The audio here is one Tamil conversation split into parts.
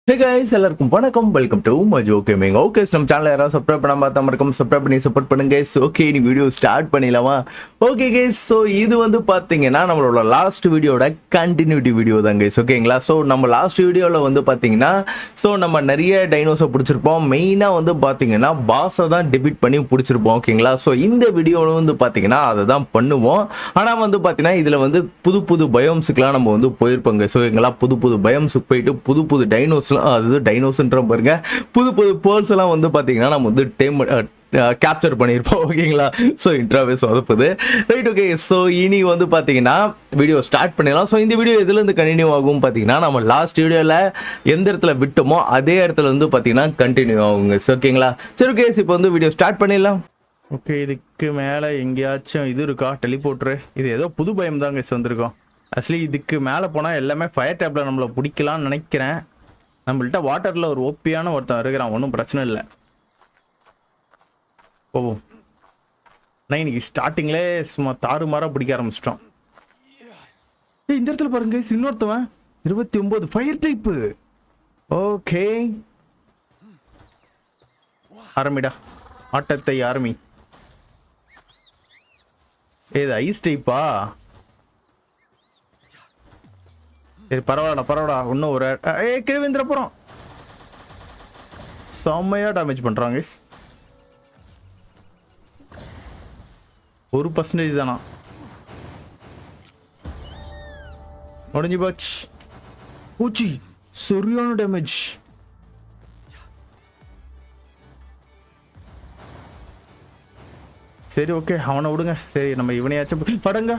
ஹே கைஸ் எல்லாருக்கும் வணக்கம் welcome to Majo gaming okay நம்ம சேனல் யாராவது சப்ஸ்கிரைப் பண்ணாம பார்த்தா மறக்காம சப்ஸ்கிரைப் பண்ணி சப்போர்ட் பண்ணுங்க ஓகே நீ வீடியோ ஸ்டார்ட் பண்ணிடலாமா ஓகே கைஸ் ஸோ இது வந்து பார்த்தீங்கன்னா நம்மளோட லாஸ்ட் வீடியோட கண்டினியூட்டி வீடியோ தான் கைஸ் ஓகேங்களா ஸோ நம்ம லாஸ்ட் வீடியோவில் வந்து பார்த்தீங்கன்னா ஸோ நம்ம நிறைய டைனோஸை பிடிச்சிருப்போம் மெயினாக வந்து பார்த்தீங்கன்னா பாஸை தான் டெபிட் பண்ணி பிடிச்சிருப்போம் ஓகேங்களா ஸோ இந்த வீடியோவில் வந்து பார்த்தீங்கன்னா அதை தான் பண்ணுவோம் ஆனால் வந்து பார்த்தீங்கன்னா இதில் வந்து புது புது பயோம்ஸுக்கெலாம் நம்ம வந்து போயிருப்போங்க ஸோ எங்கெல்லாம் புது புது பயோம்ஸுக்கு போயிட்டு புது புது டைனோஸ்லாம் அது டைனோஸ்ன்ற பாருங்க புது புது பேர்ஸ் எல்லாம் வந்து பார்த்தீங்கன்னா நம்ம வந்து டேம் கேப்சர் பண்ணியிருப்போம் ஓகேங்களா ஸோ இன்ட்ராவே சொதப்புது ரைட் ஓகே ஸோ இனி வந்து பார்த்தீங்கன்னா வீடியோ ஸ்டார்ட் பண்ணிடலாம் ஸோ இந்த வீடியோ எதுலேருந்து கண்டினியூ ஆகும் பார்த்தீங்கன்னா நம்ம லாஸ்ட் வீடியோவில் எந்த இடத்துல விட்டோமோ அதே இடத்துல வந்து பார்த்தீங்கன்னா கண்டினியூ ஆகுங்க ஸோ ஓகேங்களா சரி ஓகே இப்போ வந்து வீடியோ ஸ்டார்ட் பண்ணிடலாம் ஓகே இதுக்கு மேலே எங்கேயாச்சும் இது இருக்கா டெலிபோட்ரு இது ஏதோ புது பயம் தாங்க வந்திருக்கோம் ஆக்சுவலி இதுக்கு மேலே போனால் எல்லாமே ஃபயர் டேப்பில் நம்மளை பிடிக்கலாம்னு நினைக்கிறேன் நம்மள்ட்ட வாட்டரில் ஒரு ஓப்பியான ஒருத்தன் இருக்கிறான் ஒன்றும் பிரச்சனை இல்லை போவோம் ஆனால் இன்னைக்கு ஸ்டார்டிங்லே சும்மா தாறுமாறாக பிடிக்க ஆரம்பிச்சிட்டோம் ஏய் இந்த இடத்துல பாருங்க guys, இன்னொருத்தவன் இருபத்தி ஒன்பது ஃபயர் டைப்பு ஓகே ஆரம்பிடா ஆட்டத்தை ஆரம்பி ஏது ஐஸ் டைப்பா சரி பரவாயில்ல பரவாயில்ல இன்னும் ஒரு ஏ கேவிந்திர போகிறோம் செம்மையா டேமேஜ் பண்ணுறாங்க guys. ஒரு பர்சன்டேஜ் தானா முடிஞ்சு போச்சு பூச்சி சரியான டேமேஜ் சரி ஓகே அவனை விடுங்க சரி நம்ம இவனையாச்சும் பு- படங்க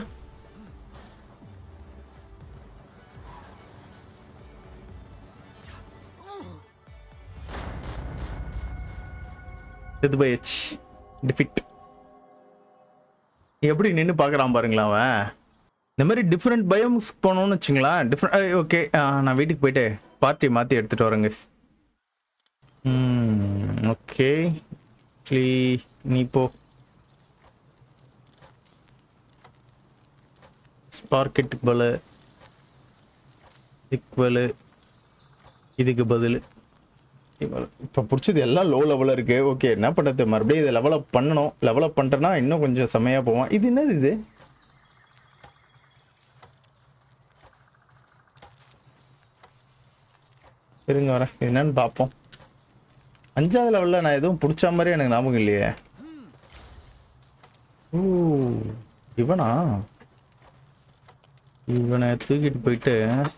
இது போயாச்சு டிஃபிட் எப்படி நின்று பார்க்குறான் பாருங்களா அவன் இந்த மாதிரி டிஃப்ரெண்ட் பயம்ஸ் போனோம்னு வச்சுங்களேன் டிஃப்ரெண்ட் ஓகே நான் வீட்டுக்கு போயிட்டு பார்ட்டி மாற்றி எடுத்துகிட்டு வரேங்க ஓகே ப்ளீ நீ போ ஸ்பார்க்கெட்டுக்கு பதில் இதுக்கு பதில் இதுக்கு பதில் இப்போ பிடிச்சது எல்லாம் லோ லெவலில் இருக்கு ஓகே என்ன பண்ணுறது மறுபடியும் இதை லெவலப் பண்ணணும் லெவலப் பண்ணிட்டேன்னா இன்னும் கொஞ்சம் செம்மையாக போவோம் இது என்னது இது இருங்க வரேன் இது என்னன்னு பார்ப்போம் அஞ்சாவது லெவலில் நான் எதுவும் பிடிச்ச மாதிரி எனக்கு ஞாபகம் இல்லையே ஓ இவனா இவனை தூக்கிட்டு போயிட்டு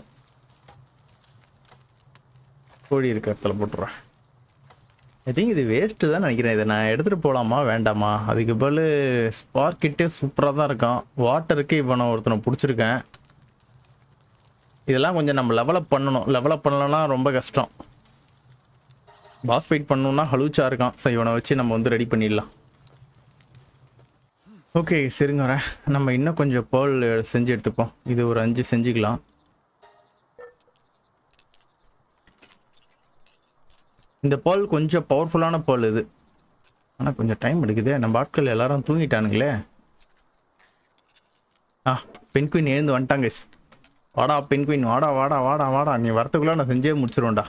கோழி இருக்க இடத்துல போட்டுறேன் ஐ திங்க் இது வேஸ்ட்டு தான் நினைக்கிறேன் இதை நான் எடுத்துகிட்டு போகலாமா வேண்டாமா அதுக்கு பதில் ஸ்பார்க்கிட்டே சூப்பராக தான் இருக்கான் வாட்டருக்கு இவனை ஒருத்தனை பிடிச்சிருக்கேன் இதெல்லாம் கொஞ்சம் நம்ம லெவலப் பண்ணணும் லெவலப் பண்ணலன்னா ரொம்ப கஷ்டம் பாஸ் ஃபைட் பண்ணணும்னா ஹலூச்சா இருக்கான் ஸோ இவனை வச்சு நம்ம வந்து ரெடி பண்ணிடலாம் ஓகே சரிங்க வரேன் நம்ம இன்னும் கொஞ்சம் பேர்ல் செஞ்சு எடுத்துப்போம் இது ஒரு அஞ்சு செஞ்சுக்கலாம் இந்த பேர்ல் கொஞ்சம் பவர்ஃபுல்லான பேர்ல் இது ஆனால் கொஞ்சம் டைம் எடுக்குதே நம்ம ஆட்கள் எல்லாரும் தூங்கிட்டானுங்களே ஆ பென்குயின் எழுந்து வந்துட்டாங்க guys. வாடா பென்குயின் வாடா வாடா வாடா வாடா நீ வரத்துக்குள்ள நான் செஞ்சே முடிச்சிருவேன்டா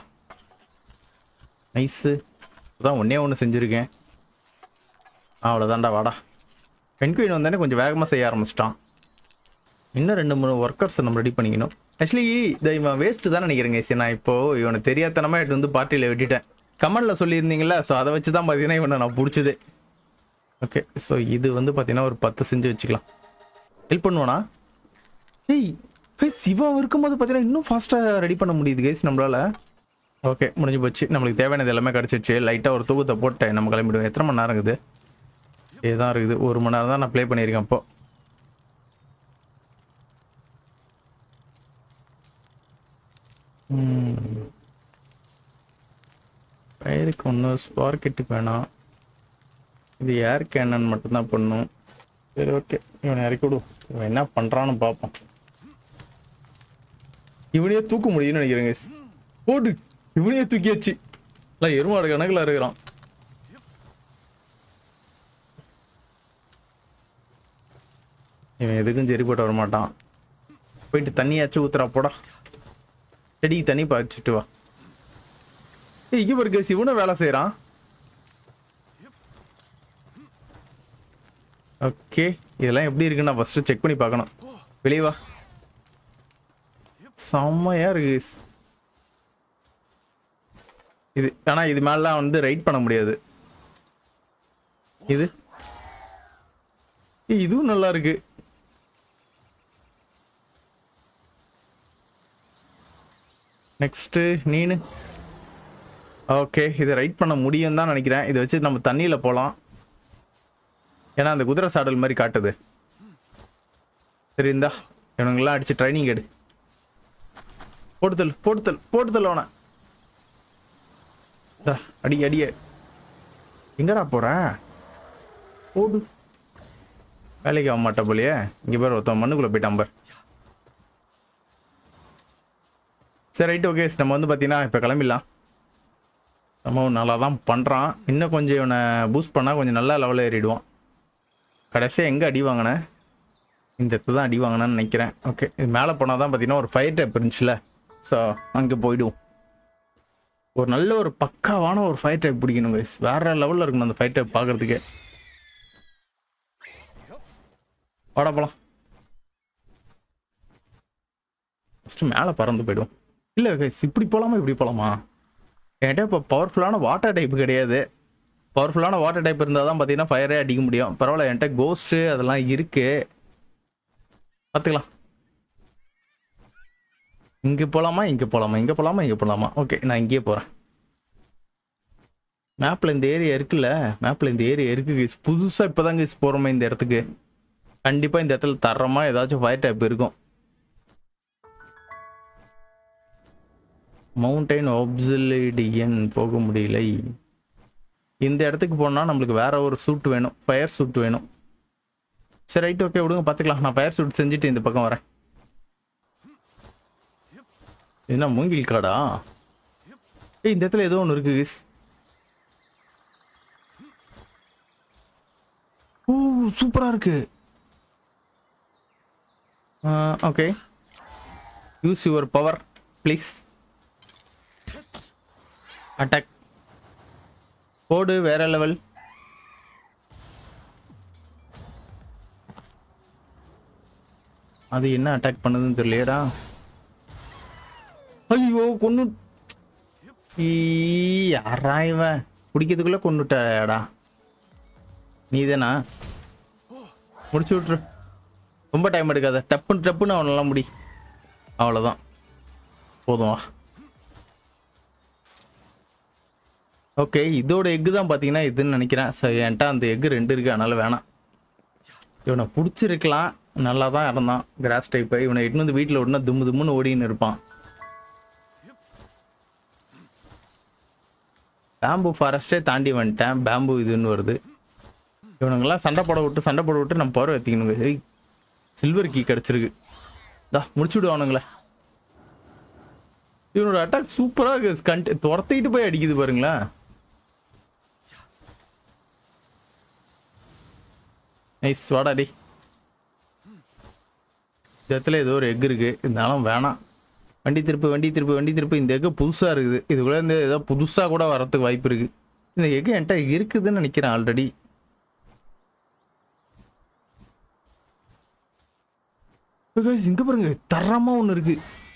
நைஸு அதான் ஒன்றே ஒன்று செஞ்சுருக்கேன் அவ்வளோதான்டா வாடா பென்குயின் வந்தானே கொஞ்சம் வேகமாக செய்ய ஆரம்பிச்சிட்டான் இன்னும் ரெண்டு மூணு ஒர்க்கர்ஸ் நம்ம ரெடி பண்ணிக்கணும் ஆக்சுவலி இதை இவன் வேஸ்ட்டு தான் நினைக்கிறேங்க சரி நான் இப்போ இவனை தெரியாதனமாக எடுத்து வந்து பார்ட்டியில் விட்டுட்டேன் கமெண்டில் சொல்லியிருந்தீங்களா ஸோ அதை வச்சு தான் பார்த்தீங்கன்னா இவனை நான் பிடிச்சது ஓகே ஸோ இது வந்து பார்த்தீங்கன்னா ஒரு பத்து செஞ்சு வச்சுக்கலாம் ஹெல்ப் பண்ணுவானா ஏய் கைஸ் சிவம் இருக்கும்போது பார்த்தீங்கன்னா இன்னும் ஃபாஸ்ட்டாக ரெடி பண்ண முடியுது கைஸ் நம்மளால ஓகே முடிஞ்சு போச்சு நம்மளுக்கு தேவையானது எல்லாமே கிடச்சிருச்சு லைட்டாக ஒரு தூக்கத்தை போட்டேன் நம்ம கிளம்பிடுவோம் எத்தனை மணி நேரம் இருக்குது இதுதான் இருக்குது ஒரு மணி நேரம் தான் நான் ப்ளே பண்ணியிருக்கேன் அப்போ பயிருக்கு ஒன்றும் ஸ்பார்க்கெட்டுக்கு வேணாம் இது ஏர் கேனன் மட்டும்தான் பண்ணும் சரி ஓகே இவனை இறக்கி விடு இவன் என்ன பண்ணுறான்னு பார்ப்போம் இவனையே தூக்க முடியும்னு நினைக்கிறேங்க போடு இவனையே தூக்கியாச்சு இல்லை எருமாடு கணக்கில் இருக்கிறான் இவன் எதுக்கும் சரி போட்டு வர மாட்டான் போயிட்டு தண்ணியாச்சும் ஊத்துறா போடா செடி தண்ணி பாய்ச்சிட்டு வா ஏய் இங்க பாரு guys, இவனும் வேலை செய்றான் ஓகே இதெல்லாம் எப்படி இருக்குன்னு நான் ஃபர்ஸ்ட் செக் பண்ணி பார்க்கணும் வெளியே வா செம்மையா இருக்கு guys. இது ஆனா இது மேலாம் வந்து ரைட் பண்ண முடியாது இது ஏய், இதுவும் நல்லா இருக்கு நெக்ஸ்ட் நீனு ஓகே இதை ரைட் பண்ண முடியும் தான் நினைக்கிறேன் இதை வச்சு நம்ம தண்ணியில் போகலாம் ஏன்னா அந்த குதிரை சாடல் மாதிரி காட்டுது சரி இந்தா இவனுங்கெல்லாம் அடிச்சு ட்ரைனிங் எடு போட்டுத்தல் போட்டுத்தல் போட்டுத்தல் அவனை இந்தா, அடி அடிய எங்கடா போற போடு வேலைக்கு ஆக மாட்டா போலியே இங்க பேர் ஒருத்தன் மண்ணுக்குள்ள போயிட்டான் பார் சரி ரைட் ஓகே நம்ம வந்து பார்த்தீங்கன்னா இப்போ கிளம்பிடலாம் நம்ம நல்லா தான் பண்ணுறான் இன்னும் கொஞ்சம் இவனை பூஸ்ட் பண்ணால் கொஞ்சம் நல்லா லெவலில் ஏறிடுவான் கடைசியாக எங்கே அடி வாங்கினேன் இந்த இடத்துல தான் அடி வாங்கினேன்னு நினைக்கிறேன் ஓகே இது மேலே போனால் தான் பார்த்தீங்கன்னா ஒரு ஃபயர் டைப் இருந்துச்சுல ஸோ அங்கே போயிடுவோம் ஒரு நல்ல ஒரு பக்காவான ஒரு ஃபயர் டைப் பிடிக்கணும் guys வேற லெவலில் இருக்கணும் அந்த ஃபயர் டைப் பார்க்கறதுக்கே வாடா போலாம் ஃபஸ்ட்டு மேலே பறந்து போயிடும் இல்லை கைஸ் இப்படி போகலாமா இப்படி போகலாமா என்கிட்ட இப்போ பவர்ஃபுல்லான வாட்டர் டைப் கிடையாது பவர்ஃபுல்லான வாட்டர் டைப் இருந்தால் தான் பார்த்தீங்கன்னா ஃபயரே அடிக்க முடியும் பரவாயில்ல என்கிட்ட கோஸ்ட்டு அதெல்லாம் இருக்கு பார்த்துக்கலாம் இங்கே போகலாமா இங்கே போகலாமா இங்கே போகலாமா இங்கே போகலாமா ஓகே நான் இங்கேயே போகிறேன் மேப்பில் இந்த ஏரியா இருக்குல்ல மேப்பில் இந்த ஏரியா இருக்கு guys. புதுசா இப்போதாங்க guys போகிறோமே இந்த இடத்துக்கு கண்டிப்பாக இந்த இடத்துல தரமா ஏதாச்சும் ஃபயர் டைப் இருக்கும் மவுண்டைன் ஆப்சிலிடியன் போக முடியல இந்த இடத்துக்கு போனால் நம்மளுக்கு வேற ஒரு சூட் வேணும் ஃபயர் சூட் வேணும் சரி ரைட் ஓகே விடுங்க பார்த்துக்கலாம் நான் ஃபயர் சூட் செஞ்சுட்டு இந்த பக்கம் வரேன் என்ன மூங்கில் காடா ஏய் இந்த இடத்துல ஏதோ ஒன்று இருக்கு guys. ஓ சூப்பரா இருக்கு okay use your power please attack போடு வேற லெவல் அது என்ன அட்டாக் பண்ணுதுன்னு தெரியலையேடா ஐயோ கொன்னு ஈ, யாரா இவன் குடிக்கிறதுக்குள்ள கொண்டுட்டாடா நீதானா முடிச்சு விட்ரு ரொம்ப டைம் எடுக்காத டப்புன்னு டப்புன்னு அவனெல்லாம் முடி அவ்வளோதான் போதும் வா ஓகே இதோட எக்கு தான் பார்த்தீங்கன்னா இதுன்னு நினைக்கிறேன் ஸோ என்கிட்ட அந்த எக்கு ரெண்டு இருக்கு அதனால வேணாம் இவனை பிடிச்சிருக்கலாம் நல்லா தான் இருந்தான் கிராஸ் டைப்பு இவனை எட்டுன்னு வந்து வீட்டில் விட்டுனா தும்மு தும்முன்னு ஓடின்னு இருப்பான் பேம்பு ஃபாரஸ்டே தாண்டி வந்துட்டேன் பேம்பு இதுன்னு வருது இவனுங்கெல்லாம் சண்டை போட விட்டு சண்டை போட விட்டு நம்ம பவர் ஏற்றிக்கணுங்க ஏய் சில்வர் கீ கிடச்சிருக்கு தா முடிச்சு விடுவானுங்களே இவனோட அட்டாக் சூப்பராக இருக்கு கண்ட் துரத்திட்டு போய் அடிக்குது பாருங்களேன் நைஸ் வாடா டி இந்த இடத்துல ஏதோ ஒரு எக் இருக்கு இருந்தாலும் வேணாம் வண்டி திருப்பு வண்டி திருப்பு வண்டி திருப்பு இந்த எக்கு புதுசாக இருக்குது இதுக்குள்ளே இருந்து ஏதோ புதுசாக கூட வரதுக்கு வாய்ப்பு இருக்கு இந்த எக்கு என்கிட்ட இருக்குதுன்னு நினைக்கிறேன் ஆல்ரெடி இங்க பாருங்க தரமா ஒன்று இருக்கு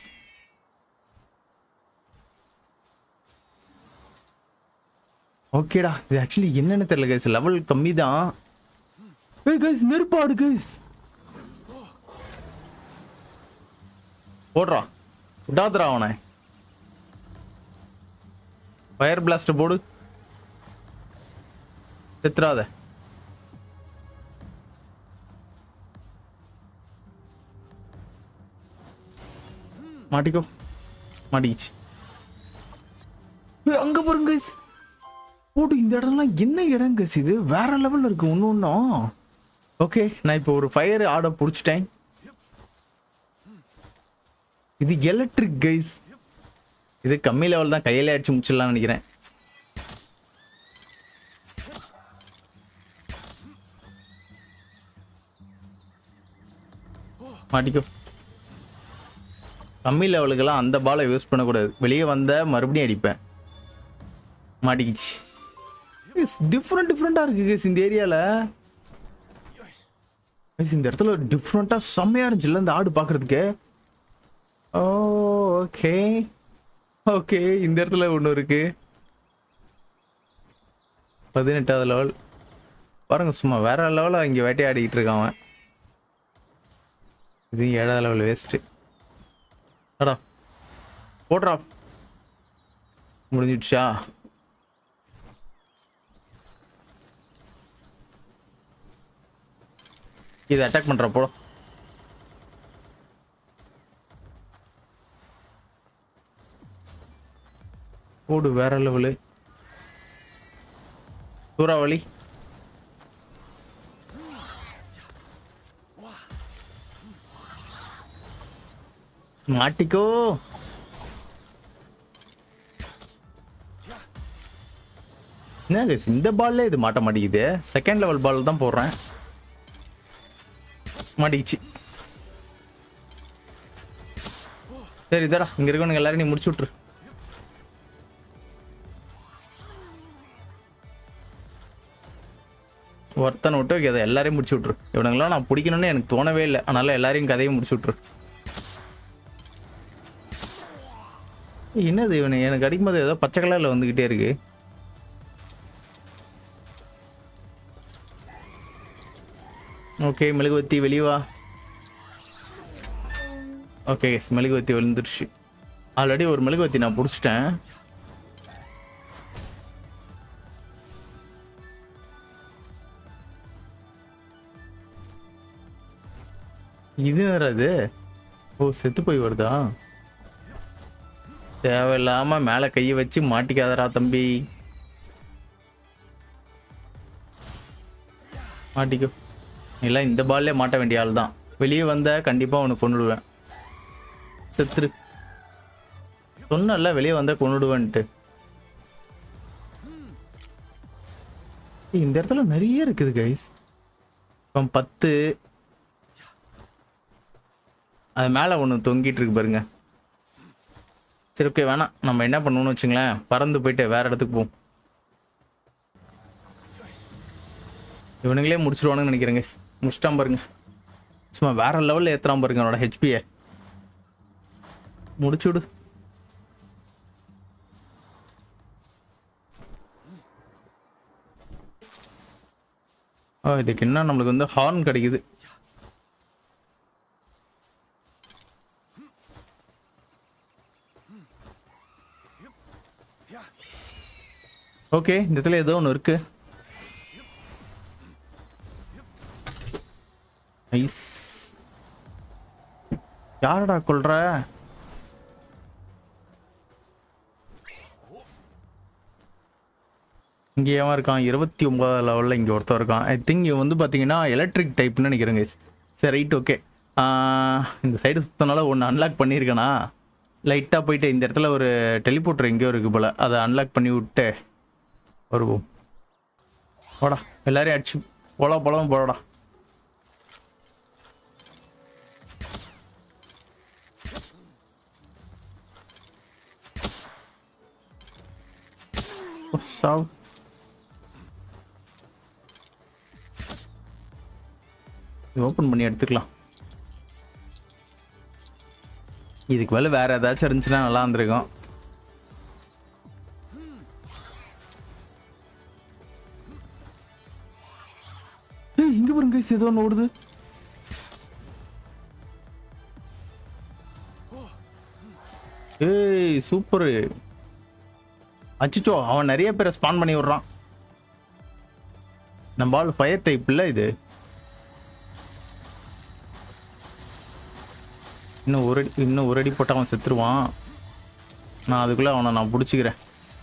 ஓகேடா இது ஆக்சுவலி என்னன்னு தெரியல கைஸ் லெவல் கம்மி தான் ஏய் கைஸ் நெருப்பாடு கைஸ் போடுறா விடாதரா அவனை ஃபயர் பிளாஸ்ட் போடு செத்துறாத மாட்டிக்கோ மாட்டிக்கிச்சு ஏய், அங்க பாருங்க guys. போடு இந்த இடம்லாம் என்ன இடம் guys இது வேற லெவல்ல இருக்கு ஒன்று ஒன்றும் ஓகே நான் இப்போ ஒரு ஃபயர் ஆட பிடிச்சிட்டேன் இது எலக்ட்ரிக் கைஸ் இது கம்மி லெவல் தான் கையில அடிச்சு முடிச்சிடலாம்னு நினைக்கிறேன் மாட்டிக்கோ கம்மி லெவலுக்கெல்லாம் அந்த பாலை யூஸ் பண்ணக்கூடாது வெளியே வந்த மறுபடியும் அடிப்பேன் மாட்டிக்கிச்சு டிஃப்ரெண்ட் டிஃப்ரெண்ட்டாக இருக்கு கேஸ் இந்த ஏரியாவில் இந்த இடத்துல டிஃப்ரெண்ட்டாக செம்மையாக இருந்துச்சுல்ல இந்த ஆடு பார்க்குறதுக்கு ஓ ஓகே ஓகே இந்த இடத்துல ஒன்று இருக்கு பதினெட்டாவது லெவல் பாருங்க சும்மா வேற லெவலில் இங்கே வேட்டையாடிக்கிட்டு இருக்கான் அவன் இது ஏழாவது லெவல் வேஸ்ட்டு அடா போடுறா முடிஞ்சிடுச்சா இது அட்டாக் பண்ற போ போடு வேற லெவலு சூறாவளி மாட்டிக்கோ என்ன guys, இந்த பால்ல இது மாட்ட மாட்டேங்குது செகண்ட் லெவல் பால் தான் போடுறேன் மாட்டிக்கிச்சு சரி இதடா இங்க இருக்கவனுங்க எல்லாரும் நீ முடிச்சு விட்டுரு ஒருத்தனை விட்டு வைக்காத எல்லாரையும் முடிச்சு விட்ரு இவனுங்களாம் நான் பிடிக்கணும்னு எனக்கு தோணவே இல்லை அதனால எல்லாரையும் கதையை முடிச்சு விட்ரு ஏய், என்னது இவனு எனக்கு அடிக்கும்போது ஏதோ பச்சை கலர்ல வந்துகிட்டே இருக்கு ஓகே மெழுகுவத்தி வெளியே வா ஓகே மெழுகுவத்தி விழுந்துருச்சு ஆல்ரெடி ஒரு மெழுகுவத்தி நான் பிடிச்சிட்டேன் இது வேற இது ஓ செத்து போய் வருதா தேவையில்லாம மேல கையை வச்சு மாட்டிக்காதடா தம்பி மாட்டிக்கோ இல்லை இந்த பால்லே மாட்ட வேண்டிய ஆள் தான் வெளியே வந்த கண்டிப்பா உனக்கு கொண்டுடுவேன் செத்துரு சொன்னல வெளியே வந்தா கொண்டுடுவேன்ட்டு ஏய், இந்த இடத்துல நிறைய இருக்குது கைஸ் இப்போ பத்து அது மேலே ஒன்று தொங்கிட்டு இருக்கு பாருங்க சரி ஓகே வேணாம் நம்ம என்ன பண்ணணும்னு வச்சுங்களேன் பறந்து போயிட்டு வேற இடத்துக்கு போவோம் இவனுங்களே முடிச்சிருவானுன்னு நினைக்கிறேங்க முடிச்சிட்டான் பாருங்க சும்மா வேற லெவலில் ஏத்துறான் பாருங்க அவனோட ஹெச்பியை முடிச்சு விடு ஓ இதுக்கு என்ன நம்மளுக்கு வந்து ஹார்ன் கிடைக்குது ஓகே இந்த இடத்துல ஏதோ ஒன்று இருக்கு ஐஸ் யாரடா கொல்ற இங்கே எவன் இருக்கான் இருபத்தி ஒன்பதாவது லெவலில் இங்கே ஒருத்தன் இருக்கான் ஐ திங்க் இவன் வந்து பார்த்தீங்கன்னா எலக்ட்ரிக் டைப்னு நினைக்கிறேங்க சரி ரைட் ஓகே இந்த சைடு சுத்தனால ஒன்று அன்லாக் பண்ணியிருக்கேனா லைட்டாக போயிட்டு இந்த இடத்துல ஒரு டெலிபோர்ட்டர் எங்கேயோ இருக்குது போல் அதை அன்லாக் பண்ணி விட்டு வருவோம் போடா எல்லாரையும் அடிச்சு போலா போலாம் போடா ஓ, சாவு ஓப்பன் பண்ணி எடுத்துக்கலாம் இதுக்கு மேலே வேற ஏதாச்சும் இருந்துச்சுன்னா நல்லா இருந்திருக்கும் ஏய் இங்க பாருங்க guys, ஏதோ ஒன்று ஓடுது ஏய் சூப்பர் அச்சிச்சோ அவன் நிறைய பேரை ஸ்பான் பண்ணி விடுறான் நம்ம ஆள் ஃபயர் டைப் இல்ல இது இன்னும் ஒரு அடி இன்னும் ஒரு அடி போட்டு அவன் செத்துருவான் நான் அதுக்குள்ள அவனை நான் பிடிச்சிக்கிறேன்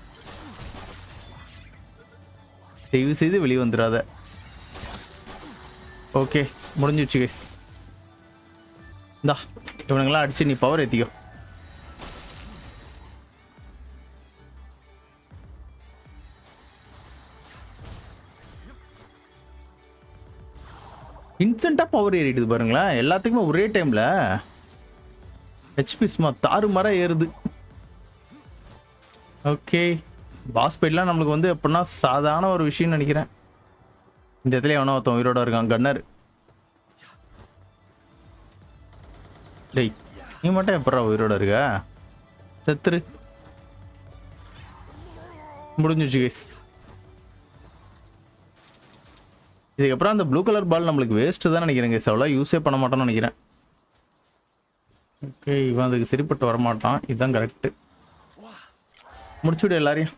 தயவு செய்து வெளியே வந்துடாத ஓகே முடிஞ்சிடுச்சு கைஸ் இந்தா இவனுங்களாம் அடிச்சு நீ பவர் ஏற்றிக்கோ இன்ஸ்டண்ட்டாக பவர் ஏறிடுது பாருங்களேன் எல்லாத்துக்குமே ஒரே டைமில் ஹெச்பி சும்மா தாறுமாறா ஏறுது ஓகே பாஸ் ஃபைட்லாம் நம்மளுக்கு வந்து எப்படின்னா சாதாரண ஒரு விஷயம்னு நினைக்கிறேன் இந்த இடத்துல எவனோ ஒருத்தன் உயிரோட இருக்கான் கன்னர் டேய் நீ மட்டும் எப்படா உயிரோட இருக்க செத்துரு முடிஞ்சிச்சு கைஸ் இதுக்கப்புறம் அந்த ப்ளூ கலர் பால் நம்மளுக்கு வேஸ்ட்டு தான் நினைக்கிறேன் கைஸ் அவ்வளோ யூஸே பண்ண மாட்டோம்னு நினைக்கிறேன் ஓகே இவன் அதுக்கு சரிப்பட்டு வரமாட்டான் இதுதான் கரெக்டு முடிச்சுடு எல்லாரையும்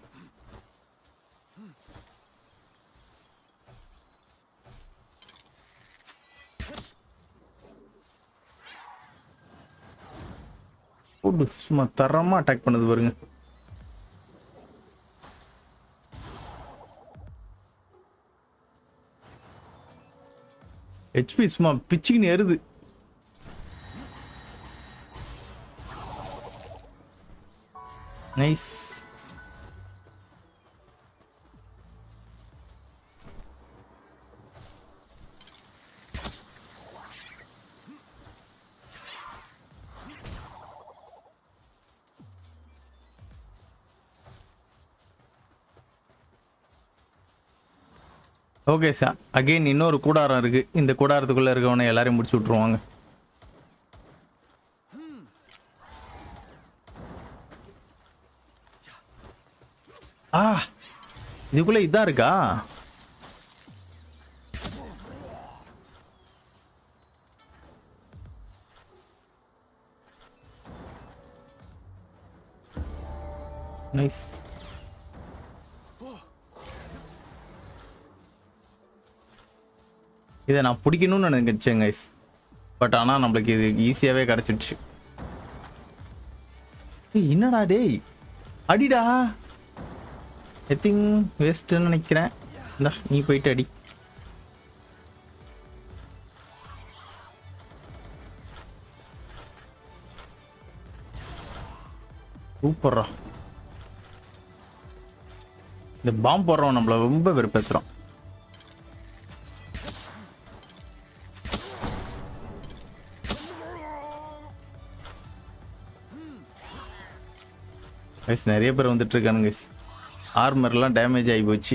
போடு சும்மா தரமா அட்டாக் பண்ணுது பாருங்க ஹெச்பி சும்மா பிச்சுக்கின்னு எருது நைஸ் ஓகே சார் அகைன் இன்னொரு கூடாரம் இருக்கு இந்த கூடாரத்துக்குள்ள இருக்கவனை எல்லாரையும் முடிச்சு விட்ருவாங்க ஆ இதுக்குள்ள இதான் இருக்கா நைஸ் இதை நான் பிடிக்கணும்னு நினைச்சேன் கைஸ் பட் ஆனால் நம்மளுக்கு இது ஈஸியாகவே கிடச்சிடுச்சு ஏய், என்னடா டேய் அடிடா ஐ திங்க் வேஸ்ட்டுன்னு நினைக்கிறேன் இந்தா நீ போயிட்டு அடி சூப்பர்ரா இந்த பாம்பு போடுறவன் நம்மள ரொம்ப வெறுப்பேத்துறான் கைஸ் நிறைய பேர் வந்துட்டு இருக்கானுங்க கைஸ் ஆர்மர்லாம் டேமேஜ் ஆகி போச்சு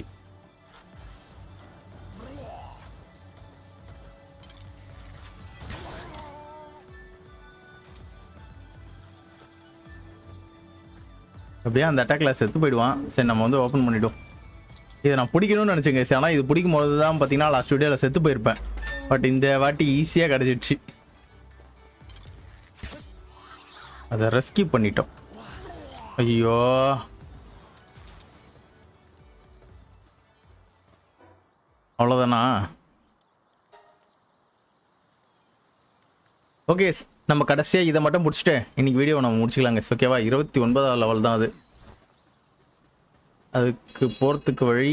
அப்படியே அந்த அட்டாக்ல செத்து போயிடுவான் சரி நம்ம வந்து ஓப்பன் பண்ணிட்டோம் இதை நான் பிடிக்கணும்னு நினச்சேங்க சார் ஆனால் இது பிடிக்கும் போது தான் பார்த்தீங்கன்னா லாஸ்ட் வீடியோவில் செத்து போயிருப்பேன் பட் இந்த வாட்டி ஈஸியாக கிடச்சிடுச்சு அதை ரெஸ்கியூ பண்ணிட்டோம் ஐயோ அவ்வளோதானா ஓகே நம்ம கடைசியாக இதை மட்டும் முடிச்சுட்டு இன்னைக்கு வீடியோ நம்ம முடிச்சுக்கலாங்க ஓகேவா இருபத்தி ஒன்பதாவது லெவல் தான் அது அதுக்கு போகிறதுக்கு வழி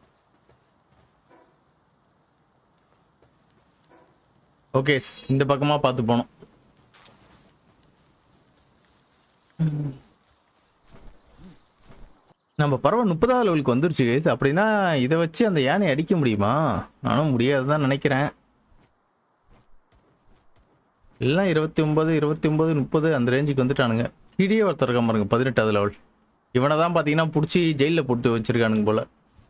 ஓகே இந்த பக்கமாக பார்த்து போனோம் நம்ம பரவ முப்பதாவது லெவலுக்கு வந்துருச்சு கைஸ் அப்படின்னா இதை வச்சு அந்த யானையை அடிக்க முடியுமா நானும் முடியாதுதான் நினைக்கிறேன் எல்லாம் இருபத்தி ஒன்பது இருபத்தி ஒன்பது முப்பது அந்த ரேஞ்சுக்கு வந்துட்டானுங்க கீழே ஒருத்தர் இருக்கான் பாருங்க பதினெட்டாவது லெவல் இவனை தான் பார்த்தீங்கன்னா பிடிச்சி ஜெயிலில் போட்டு வச்சிருக்கானுங்க போல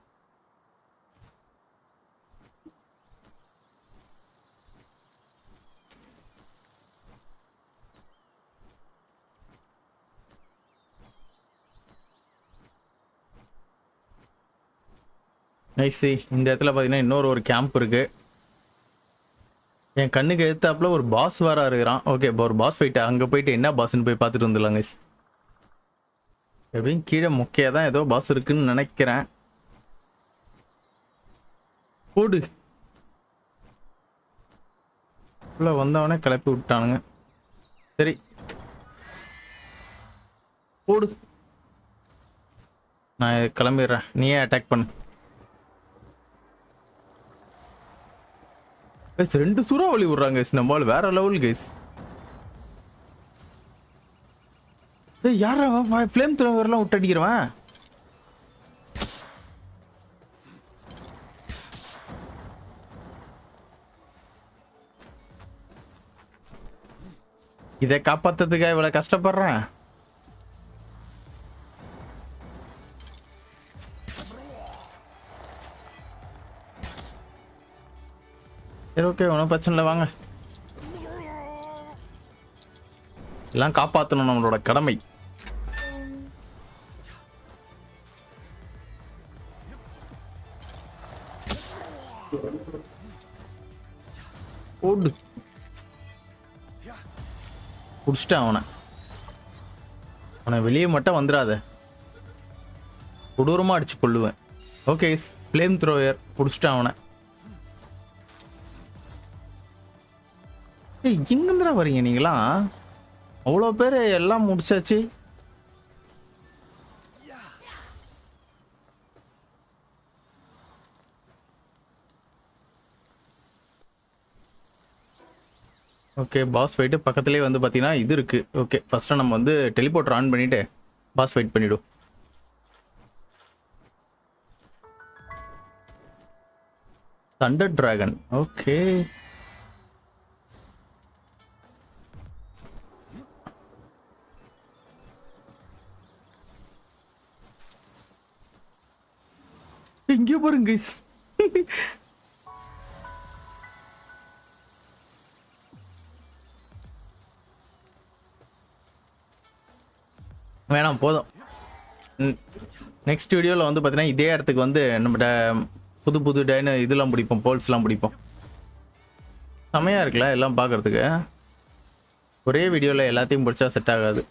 நைஸ் இந்த இடத்துல பார்த்தீங்கன்னா இன்னொரு ஒரு கேம்ப் இருக்கு என் கண்ணுக்கு எடுத்தாப்புல ஒரு பாஸ் வேற இருக்கிறான் ஓகே இப்போ ஒரு பாஸ் ஃபைட்டு அங்கே போயிட்டு என்ன பாஸ்ன்னு போய் பார்த்துட்டு வந்துடலாம் guys எப்படியும் கீழே முக்கிய தான் ஏதோ பாஸ் இருக்குன்னு நினைக்கிறேன் போடு உள்ள வந்தவனே கிளப்பி விட்டானுங்க சரி போடு நான் கிளம்பிடுறேன் நீயே அட்டாக் பண்ணு கைஸ் ரெண்டு சூறாவளி விடுறாங்க கைஸ் நம்மளால வேற லெவல் கைஸ் ஏய் யாரா ஃப்ளேம் த்ரோவர்லாம் விட்டு அடிக்கிறவன் இதை காப்பாத்துறதுக்காக இவ்வளவு கஷ்டப்படுறேன் சரி ஓகே ஒன்றும் பிரச்சனை இல்லை வாங்க எல்லாம் காப்பாற்றணும் நம்மளோட கடமை ஓடு புடிச்சிட்டேன் அவனை அவனை வெளியே மட்டும் வந்துடாத கொடூரமா அடிச்சு கொள்ளுவேன் ஓகே ஃப்ளேம் த்ரோயர் புடிச்சிட்டேன் அவனை ஏய் எங்கேருந்துடா வரீங்க நீங்களாம் அவ்வளோ பேர் எல்லாம் முடிச்சாச்சு ஓகே பாஸ் ஃபைட்டு பக்கத்துலேயே வந்து பார்த்தீங்கன்னா இது இருக்கு ஓகே ஃபர்ஸ்ட்டு நம்ம வந்து டெலிபோர்ட்டர் ஆன் பண்ணிட்டு பாஸ் ஃபைட் பண்ணிவிடும் தண்டர் டிராகன் ஓகே எங்கேயோ பாருங்க guys. வேணாம் போதும் நெக்ஸ்ட் வீடியோவில் வந்து பார்த்தீங்கன்னா இதே இடத்துக்கு வந்து நம்மகிட்ட புது புது டைனு இதெல்லாம் பிடிப்போம் போல்ஸ்லாம் பிடிப்போம் செமையாக இருக்குல்ல எல்லாம் பார்க்கறதுக்கு ஒரே வீடியோவில் எல்லாத்தையும் பிடிச்சா செட் ஆகாது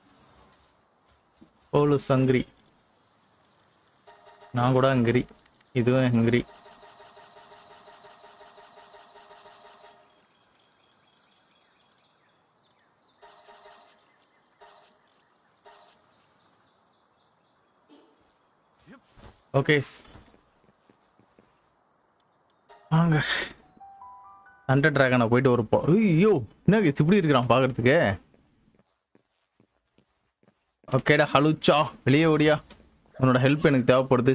போலு சங்கிரி நான் கூட ஹங்கிரி இதுவும் ஹங்கிரி ஓகே வாங்க ஹண்ட்ரட் ட்ராகனை போயிட்டு ஒரு போ ஐயோ என்ன guys இப்படி இருக்கிறான் பார்க்கறதுக்கு ஓகேடா ஹலுச்சா வெளியே ஓடியா உன்னோட ஹெல்ப் எனக்கு தேவைப்படுது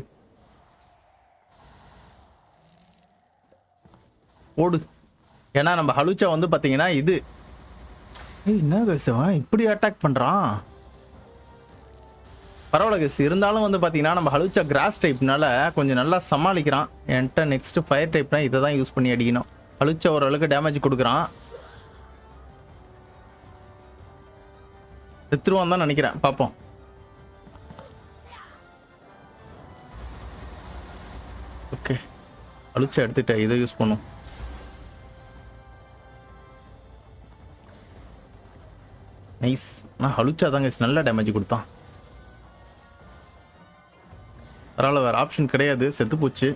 ஓடு ஏன்னா நம்ம ஹலுச்சா வந்து பார்த்தீங்கன்னா இது ஏய் என்ன பேசுவன் இப்படி அட்டாக் பண்ணுறான் பரவாயில்ல கேஸ் இருந்தாலும் வந்து பார்த்தீங்கன்னா நம்ம ஹலுச்சா கிராஸ் டைப்னால கொஞ்சம் நல்லா சமாளிக்கிறான் என்கிட்ட நெக்ஸ்ட் ஃபயர் டைப்னா இதை தான் யூஸ் பண்ணி அடிக்கணும் ஹலுச்சா ஓரளவுக்கு டேமேஜ் கொடுக்குறான் செத்துருவான் தான் நினைக்கிறேன் பார்ப்போம் ஓகே அழுச்சா எடுத்துட்டேன் இதை யூஸ் பண்ணும் நைஸ் நான் அழுச்சா தாங்க நல்ல டேமேஜ் கொடுத்தான் பரவாயில்ல வேற ஆப்ஷன் கிடையாது செத்து போச்சு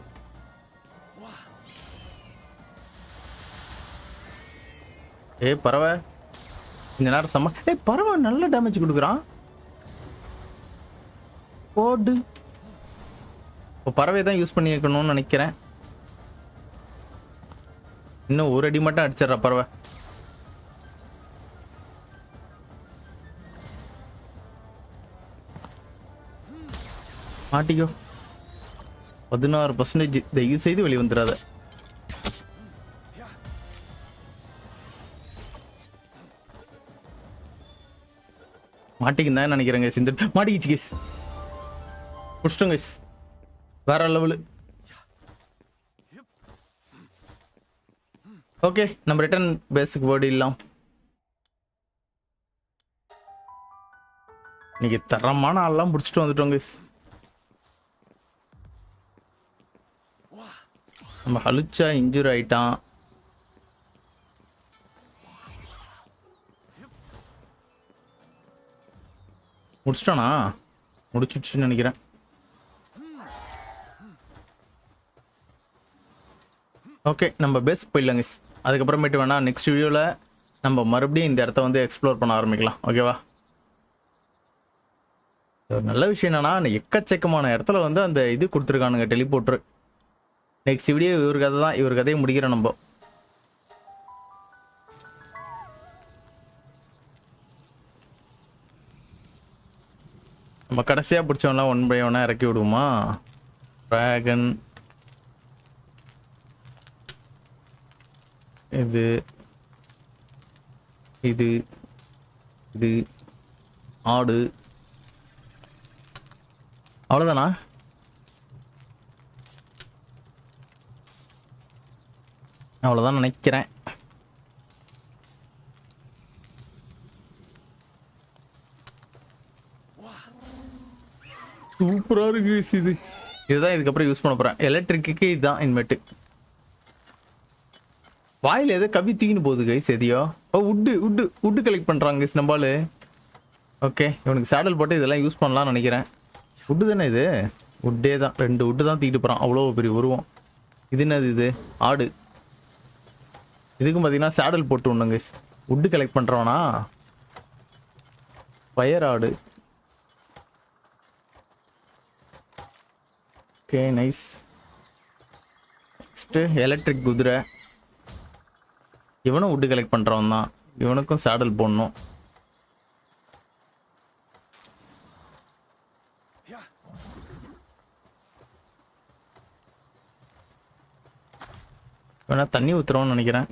ஏய் பறவை இந்த நேரம் செம்ம ஏய் பறவை நல்ல டேமேஜ் கொடுக்குறான் போடு இப்போ பறவை தான் யூஸ் பண்ணியிருக்கணும்னு நினைக்கிறேன் இன்னும் ஒரு அடி மட்டும் அடிச்சிடுறா பறவை மாட்டிக்கோ பதினாறு பர்சன்டேஜ் தயவு செய்து வெளியே வந்துடாத மாட்டிக்கு தான் நினைக்கிறேங்க சிந்து மாட்டிக்கிச்சு கேஸ் முடிச்சிட்டோம் கேஸ் வேற லெவலு ஓகே நம்ம ரிட்டர்ன் பேஸுக்கு வேர்டு இல்லாம் இன்னைக்கு தரமான ஆள்லாம் பிடிச்சிட்டு வந்துட்டோம் கேஸ் நம்ம ஹலுச்சா இன்ஜூர் ஆயிட்டான் முடிச்சிட்டானா முடிச்சிடுச்சுன்னு நினைக்கிறேன் ஓகே நம்ம பேஸ் போயிடலாங்க guys. அதுக்கப்புறமேட்டு வேணா நெக்ஸ்ட் வீடியோவில் நம்ம மறுபடியும் இந்த இடத்த வந்து எக்ஸ்ப்ளோர் பண்ண ஆரம்பிக்கலாம் ஓகேவா ஒரு நல்ல விஷயம் என்னன்னா எக்கச்சக்கமான இடத்துல வந்து அந்த இது கொடுத்துருக்கானுங்க டெலிபோர்ட்ரு நெக்ஸ்ட் வீடியோ இவர் கதை தான் இவர் கதையை முடிக்கிறோம் நம்ம நம்ம கடைசியாக பிடிச்சவன்லாம் ஒன் பை ஒன்னாக இறக்கி விடுவோமா ட்ராகன் இது இது இது ஆடு அவ்வளோதானா அவ்வளோதான் நினைக்கிறேன் சூப்பராக இருக்கு guys இது இதுதான் இதுக்கப்புறம் யூஸ் பண்ண போகிறேன் எலக்ட்ரிக்கு இதுதான் இன்வெர்ட்டு வாயில் எதோ கவி தூக்கின்னு போகுது கைஸ் எதையோ ஓ உட்டு உட்டு உட்டு கலெக்ட் பண்ணுறாங்க கைஸ் நம்மளால ஓகே இவனுக்கு சேடல் போட்டு இதெல்லாம் யூஸ் பண்ணலாம்னு நினைக்கிறேன் உட்டு தானே இது உட்டே தான் ரெண்டு உட்டு தான் தூக்கிட்டு போகிறான் அவ்வளோ பெரிய உருவம் இது என்னது இது ஆடு இதுக்கும் பார்த்தீங்கன்னா சேடல் போட்டு விடணும் கைஸ் உட்டு கலெக்ட் பண்ணுறவனா ஃபயர் ஆடு ஓகே நைஸ் நெக்ஸ்ட்டு எலக்ட்ரிக் குதிரை இவனும் உட்டு கலெக்ட் பண்ணுறவன் தான் இவனுக்கும் சேடல் போடணும் வேணா தண்ணி ஊத்துறோம்னு நினைக்கிறேன்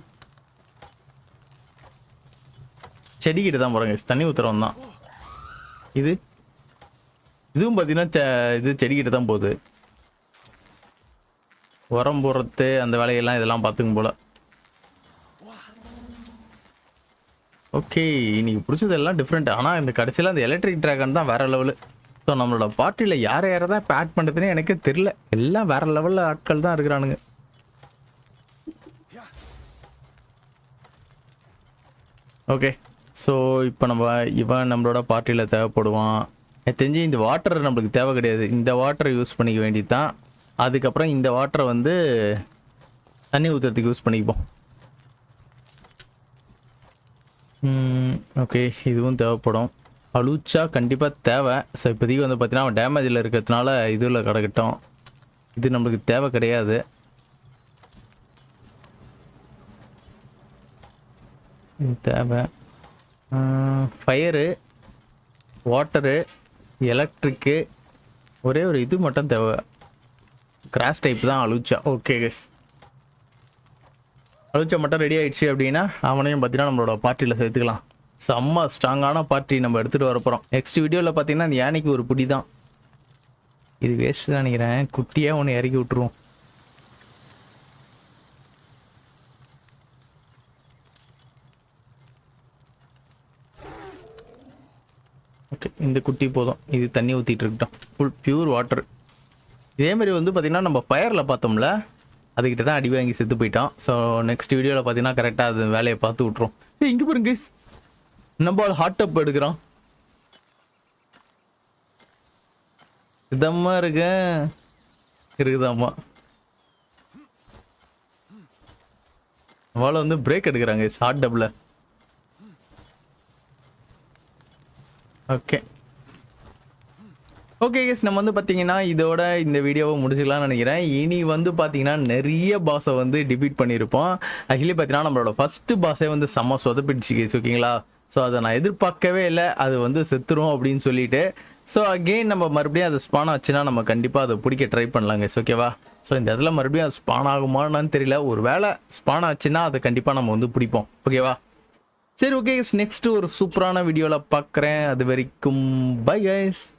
செடிக்கிட்ட தான் போகிறேங்க தண்ணி ஊத்துறவன் தான் இது இதுவும் பார்த்தீங்கன்னா செ- இது செடிக்கிட்ட தான் போகுது உரம் போடுறது அந்த வேலையெல்லாம் இதெல்லாம் பார்த்துக்கும் போல ஓகே இன்னைக்கு பிடிச்சது எல்லாம் டிஃப்ரெண்ட் ஆனால் இந்த கடைசியில் அந்த எலக்ட்ரிக் ட்ராகன் தான் வேற லெவலு ஸோ நம்மளோட பார்ட்டியில் யாரை யாரை தான் இப்போ ஆட் பண்ணுறதுனே எனக்கே தெரில எல்லாம் வேற லெவலில் ஆட்கள் தான் இருக்கிறானுங்க ஓகே ஸோ இப்போ நம்ம இவன் நம்மளோட பார்ட்டியில் தேவைப்படுவான் எனக்கு தெரிஞ்சு இந்த வாட்டர் நம்மளுக்கு தேவை கிடையாது இந்த வாட்டரை யூஸ் பண்ணிக்க வேண்டியது தான் அதுக்கப்புறம் இந்த வாட்டரை வந்து தண்ணி ஊற்றுறதுக்கு யூஸ் பண்ணிப்போம் ஓகே இதுவும் தேவைப்படும் அழுச்சா கண்டிப்பாக தேவை ஸோ இப்போதைக்கு வந்து பார்த்தீங்கன்னா அவன் டேமேஜில் இருக்கிறதுனால இதில் கிடக்கட்டும் இது நம்மளுக்கு தேவை கிடையாது இது தேவை ஃபயரு வாட்டரு எலக்ட்ரிக்கு ஒரே ஒரு இது மட்டும் தேவை கிராஸ் டைப் தான் அழுச்சா ஓகே கெஸ் அழுச்சா மட்டும் ரெடி ஆயிடுச்சு அப்படின்னா அவனையும் பார்த்தீங்கன்னா நம்மளோட பார்ட்டியில் சேர்த்துக்கலாம் செம்ம ஸ்ட்ராங்கான பார்ட்டி நம்ம எடுத்துகிட்டு வர போகிறோம் நெக்ஸ்ட் வீடியோவில் பார்த்தீங்கன்னா அந்த யானைக்கு ஒரு பிடி தான் இது வேஸ்ட் தான் நினைக்கிறேன் குட்டியாக ஒன்று இறக்கி விட்டுருவோம் ஓகே இந்த குட்டி போதும் இது தண்ணி ஊற்றிட்டு இருக்கட்டும் ஃபுல் பியூர் வாட்டர் இதே மாதிரி வந்து பார்த்திங்கன்னா நம்ம ஃபயரில் பார்த்தோம்ல அதுக்கிட்ட தான் அடி வாங்கி செத்து போயிட்டோம் ஸோ நெக்ஸ்ட் வீடியோவில் பார்த்தீங்கன்னா கரெக்டாக அது வேலையை பார்த்து விட்ருவோம் ஏய் இங்கே பாருங்க guys. நம்ம ஹாட் டப் எடுக்கிறான் இதம்மா இருக்க இருக்குதாம்மா அவளை வந்து பிரேக் எடுக்கிறாங்க ஹாட் டப்பில் ஓகே ஓகே கேஸ் நம்ம வந்து பார்த்தீங்கன்னா இதோட இந்த வீடியோவை முடிச்சுக்கலாம்னு நினைக்கிறேன் இனி வந்து பார்த்தீங்கன்னா நிறைய பாஸை வந்து டிபீட் பண்ணியிருப்போம் ஆக்சுவலி பார்த்தீங்கன்னா நம்மளோட ஃபர்ஸ்ட் பாஸே வந்து செம்ம சொதப்பிடுச்சு கேஸ் ஓகேங்களா ஸோ அதை நான் எதிர்பார்க்கவே இல்லை அது வந்து செத்துரும் அப்படின்னு சொல்லிட்டு ஸோ அகெயின் நம்ம மறுபடியும் அது ஸ்பான் ஆச்சுன்னா நம்ம கண்டிப்பாக அதை பிடிக்க ட்ரை பண்ணலாங்க ஓகேவா ஸோ இந்த இடத்துல மறுபடியும் அது ஸ்பான் ஆகுமான்னு தெரியல ஒரு வேளை ஸ்பான் ஆச்சுன்னா அதை கண்டிப்பாக நம்ம வந்து பிடிப்போம் ஓகேவா சரி ஓகே நெக்ஸ்ட் ஒரு சூப்பரான வீடியோவில் பார்க்குறேன் அது வரைக்கும் பை கைஸ்